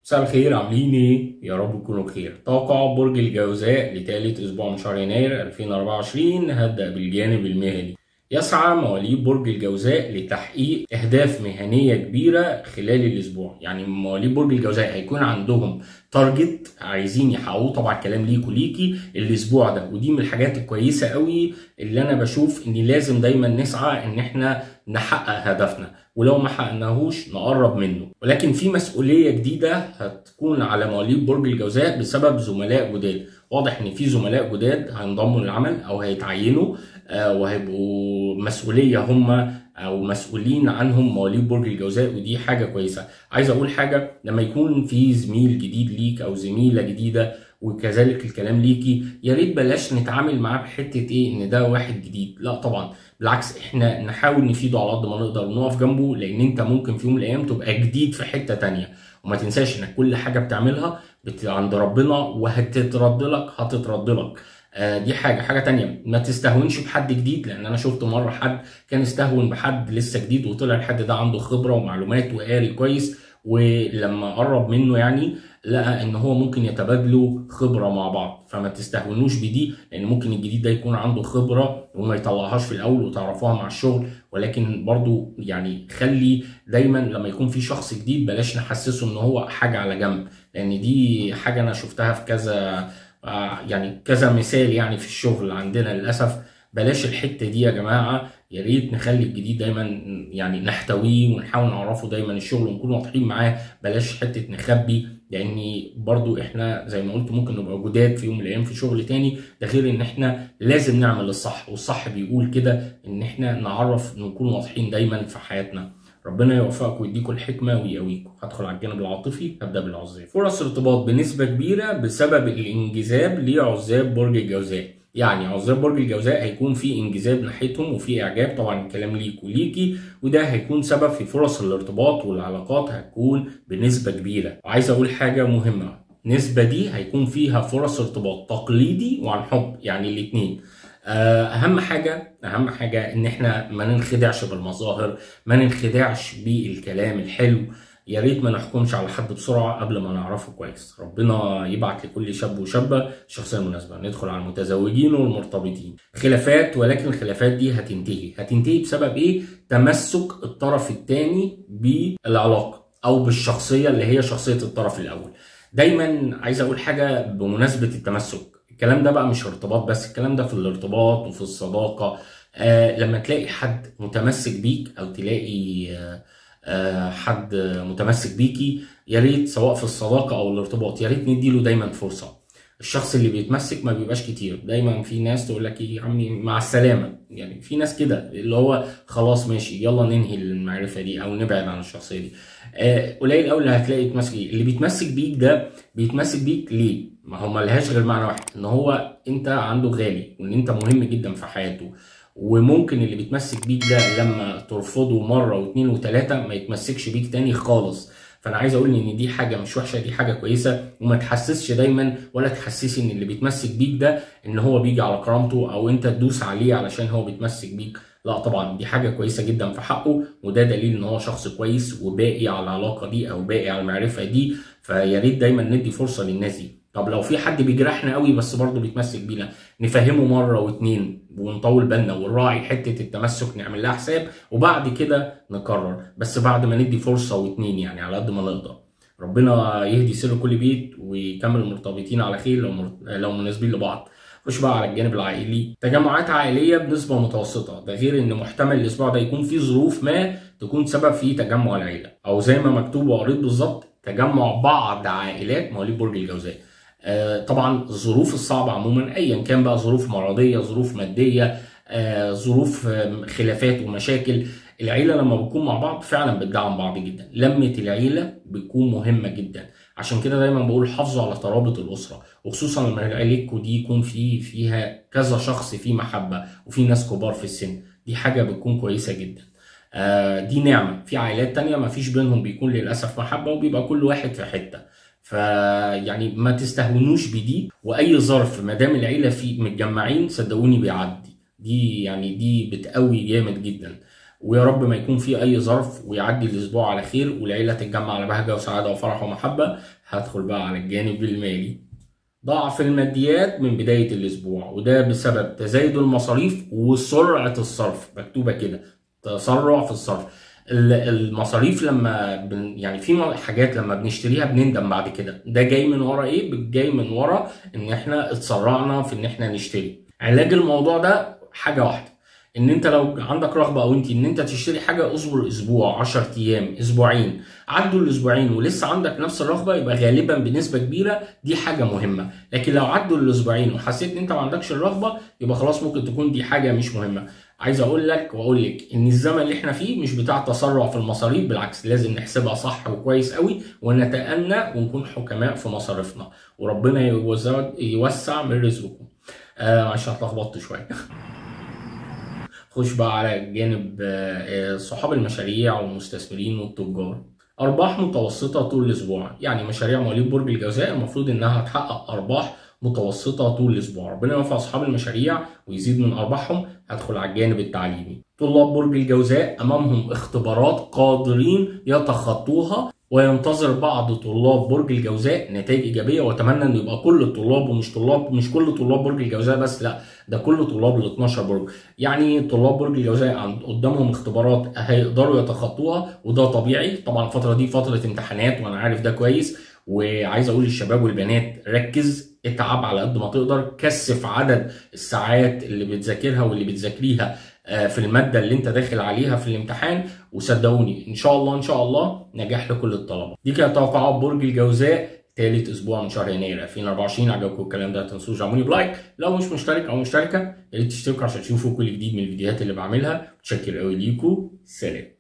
مساء الخير عاملين ايه؟ يا رب تكونوا بخير. توقع برج الجوزاء لثالث اسبوع من شهر يناير 2024 هبدأ بالجانب المهني. يسعى مواليد برج الجوزاء لتحقيق اهداف مهنيه كبيره خلال الاسبوع، يعني مواليد برج الجوزاء هيكون عندهم تارجت عايزين يحققوه طبعا الكلام ليكوا ليكي الاسبوع ده ودي من الحاجات الكويسه قوي اللي انا بشوف ان لازم دايما نسعى ان احنا نحقق هدفنا ولو ما حققناهوش نقرب منه ولكن في مسؤوليه جديده هتكون على مواليد برج الجوزاء بسبب زملاء جداد واضح ان في زملاء جداد هينضموا للعمل او هيتعينوا آه وهيبقوا مسؤوليه هم او مسؤولين عنهم مواليد برج الجوزاء ودي حاجه كويسه عايز اقول حاجه لما يكون في زميل جديد ليك او زميله جديده وكذلك الكلام ليكي يا ريت بلاش نتعامل معاه بحته ايه ان ده واحد جديد لا طبعا بالعكس احنا نحاول نفيده على قد ما نقدر ونقف جنبه لان انت ممكن في يوم من الايام تبقى جديد في حته تانية وما تنساش انك كل حاجه بتعملها عند ربنا وهتترد لك هتترد لك آه دي حاجه حاجه تانية ما تستهونش بحد جديد لان انا شفت مره حد كان استهون بحد لسه جديد وطلع الحد ده عنده خبره ومعلومات وقاري كويس ولما قرب منه يعني لقى ان هو ممكن يتبادلوا خبره مع بعض فما تستهونوش بدي لان ممكن الجديد ده يكون عنده خبره وما يطلعهاش في الاول وتعرفوها مع الشغل ولكن برضو يعني خلي دايما لما يكون في شخص جديد بلاش نحسسه ان هو حاجه على جنب لان دي حاجه انا شفتها في كذا يعني كذا مثال يعني في الشغل عندنا للاسف بلاش الحته دي يا جماعه يا ريت نخلي الجديد دايما يعني نحتويه ونحاول نعرفه دايما الشغل ونكون واضحين معاه بلاش حته نخبي لان برضو احنا زي ما قلت ممكن نبقى جداد في يوم من الايام في شغل تاني ده غير ان احنا لازم نعمل الصح والصح بيقول كده ان احنا نعرف نكون واضحين دايما في حياتنا ربنا يوفقكم ويديكم الحكمه ويقويكم هدخل على الجانب العاطفي هبدا بالعزاب فرص ارتباط بنسبه كبيره بسبب الانجذاب لعزاب برج الجوزاء يعني عزاب برج الجوزاء هيكون في انجذاب ناحيتهم وفي اعجاب طبعا الكلام ليك وليكي وده هيكون سبب في فرص الارتباط والعلاقات هتكون بنسبه كبيره وعايز اقول حاجه مهمه النسبه دي هيكون فيها فرص ارتباط تقليدي وعن حب يعني الاثنين اهم حاجه اهم حاجه ان احنا ما ننخدعش بالمظاهر ما ننخدعش بالكلام الحلو يا ريت ما نحكمش على حد بسرعه قبل ما نعرفه كويس ربنا يبعت لكل شاب وشابه الشخصيه المناسبه ندخل على المتزوجين والمرتبطين خلافات ولكن الخلافات دي هتنتهي هتنتهي بسبب ايه تمسك الطرف الثاني بالعلاقه او بالشخصيه اللي هي شخصيه الطرف الاول دايما عايز اقول حاجه بمناسبه التمسك الكلام ده بقى مش ارتباط بس الكلام ده في الارتباط وفي الصداقه آه لما تلاقي حد متمسك بيك او تلاقي آه آه حد متمسك بيكي يا ريت سواء في الصداقه او الارتباط يا ريت نديله دايما فرصه الشخص اللي بيتمسك ما بيبقاش كتير دايما في ناس تقول لك يا عمي مع السلامه يعني في ناس كده اللي هو خلاص ماشي يلا ننهي المعرفه دي او نبعد عن الشخصيه دي آه قليل قوي اللي هتلاقي يتمسك اللي بيتمسك بيك ده بيتمسك بيك ليه ما هو ملهاش غير معنى واحد ان هو انت عنده غالي وان انت مهم جدا في حياته وممكن اللي بيتمسك بيك ده لما ترفضه مره واثنين وثلاثه ما يتمسكش بيك تاني خالص فانا عايز اقول ان دي حاجه مش وحشه دي حاجه كويسه وما تحسسش دايما ولا تحسسي ان اللي بيتمسك بيك ده ان هو بيجي على كرامته او انت تدوس عليه علشان هو بيتمسك بيك لا طبعا دي حاجه كويسه جدا في حقه وده دليل ان هو شخص كويس وباقي على العلاقه دي او باقي على المعرفه دي فيا ريت دايما ندي فرصه للناس دي طب لو في حد بيجرحنا قوي بس برضه بيتمسك بينا نفهمه مره واتنين ونطول بالنا ونراعي حته التمسك نعمل لها حساب وبعد كده نقرر بس بعد ما ندي فرصه واتنين يعني على قد ما نقدر ربنا يهدي سر كل بيت ويكمل المرتبطين على خير لو مر... لو مناسبين لبعض خش بقى على الجانب العائلي تجمعات عائليه بنسبه متوسطه ده غير ان محتمل الاسبوع ده يكون في ظروف ما تكون سبب في تجمع العيله او زي ما مكتوب وقريت بالظبط تجمع بعض عائلات مواليد برج الجوزاء آه طبعا الظروف الصعبه عموما ايا كان بقى ظروف مرضيه ظروف ماديه آه ظروف آه خلافات ومشاكل العيله لما بتكون مع بعض فعلا بتدعم بعض جدا لمه العيله بتكون مهمه جدا عشان كده دايما بقول حافظوا على ترابط الاسره وخصوصا لما عيلتكم دي يكون في فيها كذا شخص فيه محبه وفي ناس كبار في السن دي حاجه بتكون كويسه جدا آه دي نعمه في عائلات تانية ما فيش بينهم بيكون للاسف محبه وبيبقى كل واحد في حته فيعني ما تستهونوش بدي واي ظرف ما دام العيله فيه متجمعين صدقوني بيعدي دي يعني دي بتقوي جامد جدا ويا رب ما يكون في اي ظرف ويعدي الاسبوع على خير والعيله تتجمع على بهجه وسعاده وفرح ومحبه هدخل بقى على الجانب المالي ضعف الماديات من بداية الأسبوع وده بسبب تزايد المصاريف وسرعة الصرف مكتوبة كده تسرع في الصرف المصاريف لما بن يعني في حاجات لما بنشتريها بنندم بعد كده ده جاي من ورا ايه جاي من ورا ان احنا اتسرعنا في ان احنا نشتري علاج الموضوع ده حاجه واحده ان انت لو عندك رغبه او انت ان انت تشتري حاجه اصبر اسبوع 10 ايام اسبوعين عدوا الاسبوعين ولسه عندك نفس الرغبه يبقى غالبا بنسبه كبيره دي حاجه مهمه لكن لو عدوا الاسبوعين وحسيت ان انت ما عندكش الرغبه يبقى خلاص ممكن تكون دي حاجه مش مهمه عايز اقول لك واقول لك ان الزمن اللي احنا فيه مش بتاع تسرع في المصاريف بالعكس لازم نحسبها صح وكويس قوي ونتأنى ونكون حكماء في مصاريفنا وربنا يوسع من رزقكم آه عشان اتلخبطت شويه خش بقى على جانب آه، صحاب المشاريع والمستثمرين والتجار ارباح متوسطه طول الاسبوع يعني مشاريع مواليد برج الجوزاء المفروض انها تحقق ارباح متوسطه طول الاسبوع ربنا يوفق اصحاب المشاريع ويزيد من ارباحهم هدخل على الجانب التعليمي طلاب برج الجوزاء امامهم اختبارات قادرين يتخطوها وينتظر بعض طلاب برج الجوزاء نتائج ايجابيه واتمنى ان يبقى كل الطلاب ومش طلاب مش كل طلاب برج الجوزاء بس لا ده كل طلاب ال 12 برج يعني طلاب برج الجوزاء قدامهم اختبارات هيقدروا يتخطوها وده طبيعي طبعا الفتره دي فتره امتحانات وانا عارف ده كويس وعايز اقول للشباب والبنات ركز اتعب على قد ما تقدر كثف عدد الساعات اللي بتذاكرها واللي بتذاكريها آه، في الماده اللي انت داخل عليها في الامتحان وصدقوني ان شاء الله ان شاء الله نجاح لكل الطلبه دي كانت توقعات برج الجوزاء ثالث اسبوع من شهر يناير 2024 عجبكم الكلام ده تنسوش تعملوني بلايك لو مش مشترك او مشتركه يا ريت تشتركوا عشان تشوفوا كل جديد من الفيديوهات اللي بعملها متشكر قوي ليكم سلام